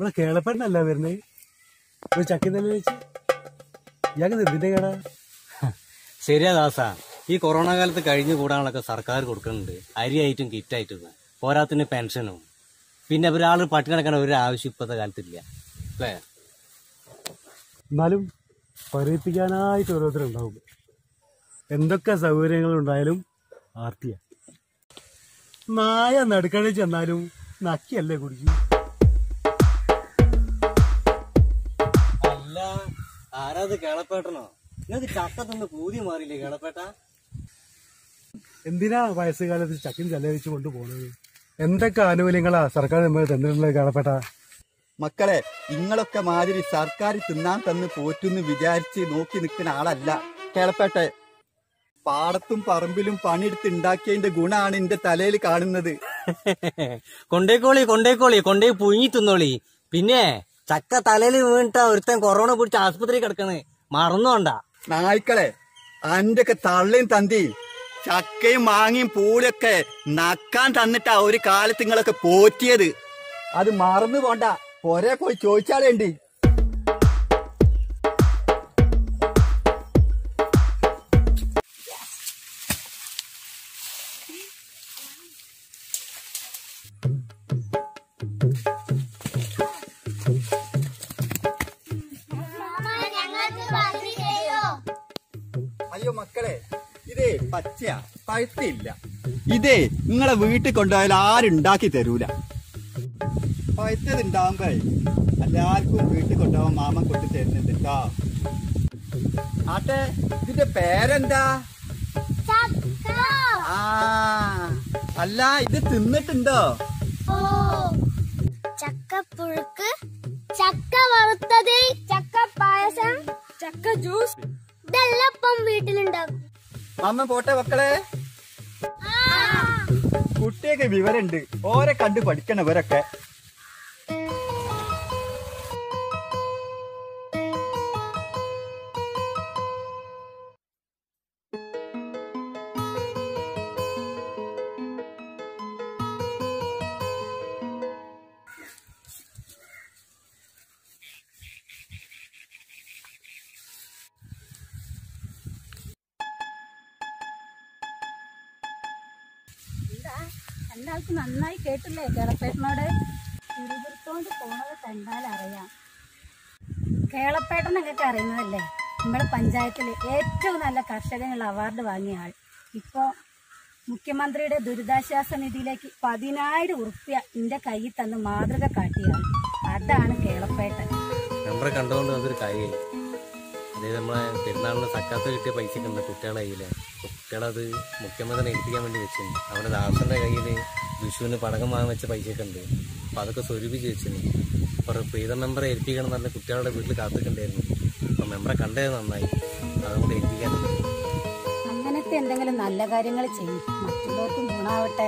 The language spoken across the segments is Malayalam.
ഇവിടെ കേളപ്പെണ്ണല്ല വരുന്നത് ഒരു ചക്കി തന്നെ വെച്ച് ഇയാൾക്ക് എന്തിന്റെ കേടാ ശരിയാ ദാസ ഈ കൊറോണ കാലത്ത് കഴിഞ്ഞു കൂടാനൊക്കെ സർക്കാർ കൊടുക്കുന്നുണ്ട് അരിയായിട്ടും കിറ്റായിട്ടും പോരാത്തിന് പെൻഷനും പിന്നെ ഒരാൾ പട്ടിണി കിടക്കാൻ ഒരു ആവശ്യം ഇപ്പോഴത്തെ കാലത്തില്ല അല്ലേ എന്നാലും പറയിപ്പിക്കാനായിട്ട് ഓരോരുത്തരുണ്ടാവും എന്തൊക്കെ സൗകര്യങ്ങൾ ഉണ്ടായാലും ആർത്തിയ നായ നടുക്കഴി ചെന്നാലും നക്കിയല്ലേ കുടിക്കും അല്ല ആരാത് കേളപ്പേട്ടനോ നിങ്ങൾക്ക് ചക്ക തിന്ന് പൂതി മാറിയില്ലേ കേളപ്പേട്ട എന്തിനാ വയസ്സുകാലത്ത് ചക്കിൻ ചെലവഴിച്ചു കൊണ്ടുപോകുന്നത് എന്തൊക്കെ ആനുകൂല്യങ്ങളാ സർക്കാർ നമ്മൾ തന്നിട്ടുള്ളത് കാണപ്പെട്ട മക്കളെ നിങ്ങളൊക്കെ മാതിരി സർക്കാർ തിന്നാൻ തന്ന് പോറ്റുന്ന് വിചാരിച്ച് നോക്കി നിൽക്കുന്ന ആളല്ല കേളപ്പേട്ടെ പാടത്തും പറമ്പിലും പണിയെടുത്ത് ഉണ്ടാക്കിയതിന്റെ ഗുണാണ് എന്റെ തലയിൽ കാണുന്നത് കൊണ്ടേക്കോളി കൊണ്ടേക്കോളി കൊണ്ടേ പുഴുങ്ങി തിന്നോളി പിന്നെ ചക്ക തലയിൽ വീണിട്ടാ ഒരുത്തൻ കൊറോണ പിടിച്ച് ആസ്പത്രി കിടക്കണ് മറന്നോണ്ട നായ്ക്കളെ അന്റെ ഒക്കെ തള്ളയും തന്തി ചക്കയും മാങ്ങയും പൂളൊക്കെ നക്കാൻ തന്നിട്ടാ ഒരു കാലത്ത് നിങ്ങളൊക്കെ പോറ്റിയത് അത് മറന്നു പോണ്ട പൊരെ പോയി ചോദിച്ചാലേണ്ടി അയ്യോ മക്കളെ ഇതേ പച്ചയാ പഴുത്തില്ല ഇതേ നിങ്ങളെ വീട്ടിൽ കൊണ്ടുപോയാൽ ആരും ഉണ്ടാക്കി തരൂല പഴുത്തത് ഉണ്ടാവുമ്പോ എല്ലാവർക്കും വീട്ടിൽ കൊണ്ടുപോകാൻ മാമൻ കൊണ്ടു തരുന്നുണ്ട് കേട്ടോ ആട്ടെ ഇതിന്റെ പേരെന്താ ആ അല്ല ഇത് തിന്നിട്ടുണ്ടോ ചക്കപ്പുഴുക്ക് ചക്ക വറുത്തത് ചക്ക പായസം ചക്ക ജ്യൂസ് ഇതെല്ലാം ഇപ്പം വീട്ടിലുണ്ടാകും മാമൻ പോട്ടെ മക്കളെ കുട്ടിയൊക്കെ വിവരമുണ്ട് ഓരെ കണ്ട് പഠിക്കണം ഇവരൊക്കെ രണ്ടാൾക്ക് നന്നായി കേട്ടില്ലേ കേളപ്പേട്ടനോട് തിരുവനന്തപുരത്തോണ്ട് പോണത് കണ്ടാൽ അറിയാം കേളപ്പേട്ടനൊക്കെ അറിയുന്നതല്ലേ നമ്മുടെ പഞ്ചായത്തിൽ ഏറ്റവും നല്ല കർഷകനുള്ള അവാർഡ് വാങ്ങിയ ആൾ ഇപ്പോ മുഖ്യമന്ത്രിയുടെ ദുരിതാശ്വാസ നിധിയിലേക്ക് പതിനായിരം ഉറുപ്പ്യ എന്റെ കയ്യിൽ തന്ന് മാതൃക കാട്ടിയ ആൾ അതാണ് കേളപ്പേട്ടൻ നമ്മളെ കണ്ടുകൊണ്ട് അതൊരു കാര്യമില്ല അതായത് നമ്മളെ പെരുന്നാളിന് സക്കാത്ത് കിട്ടിയ പൈസ ഒക്കെ ഉണ്ട് കുട്ടികളെ കയ്യില് കുട്ടികളത് മുഖ്യമന്ത്രിനെ ഏൽപ്പിക്കാൻ വേണ്ടി വെച്ചിരുന്നു അവരുടെ ദാസന്റെ കയ്യിൽ വിഷുവിന് പടക്കം വാങ്ങാൻ വെച്ച പൈസയൊക്കെ ഉണ്ട് അപ്പൊ അതൊക്കെ സ്വരൂപിച്ച് വെച്ചിരുന്നു അപ്പൊ പ്രീത മെമ്പറെ ഏൽപ്പിക്കണം എന്ന് പറഞ്ഞ കുട്ടികളുടെ വീട്ടിൽ കാത്തിട്ടുണ്ടായിരുന്നു അപ്പൊ മെമ്പറെ കണ്ടത് നന്നായി അതുകൊണ്ട് ഏൽപ്പിക്കാൻ അങ്ങനത്തെ എന്തെങ്കിലും നല്ല കാര്യങ്ങൾ ചെയ്യും മറ്റുള്ളവർക്കും ഗുണാവട്ടെ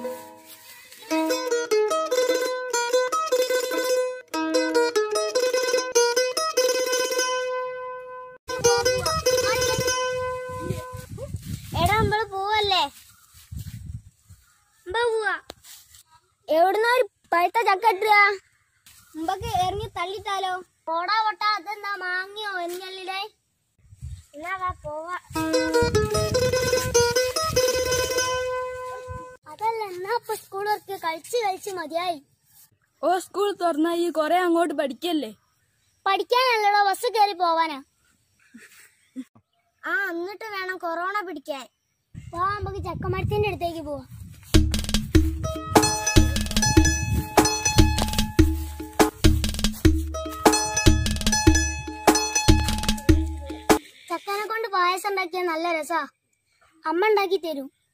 എടാ നമ്മള് പോവല്ലേ അമ്പ പോവാ എവിടുന്ന ഒരു പഴുത്ത ചക്ക ഇട്ടുക മുമ്പക്ക് ഇറങ്ങി തള്ളിട്ടാലോ പോടാ പൊട്ടാ അതെന്താ മാങ്ങിയോ എന്നല്ലേ എന്നാ വാ പോവാ അതല്ല എന്നാ ഇപ്പൊ സ്കൂൾ വർക്ക് കളിച്ച് കളിച്ച് മതിയായി ഓ സ്കൂൾ തുറന്നാ ഈ കൊറേ അങ്ങോട്ട് പഠിക്കല്ലേ പഠിക്കാനല്ലടോ ബസ് കയറി പോവാനാ ആ എന്നിട്ട് വേണം കൊറോണ പിടിക്കാൻ പോവാൻ നമുക്ക് ചക്കമരത്തിന്റെ അടുത്തേക്ക് പോവാ ചക്കനെ കൊണ്ട് പായസം ഉണ്ടാക്കിയ നല്ല രസാ അമ്മ ഉണ്ടാക്കി തരും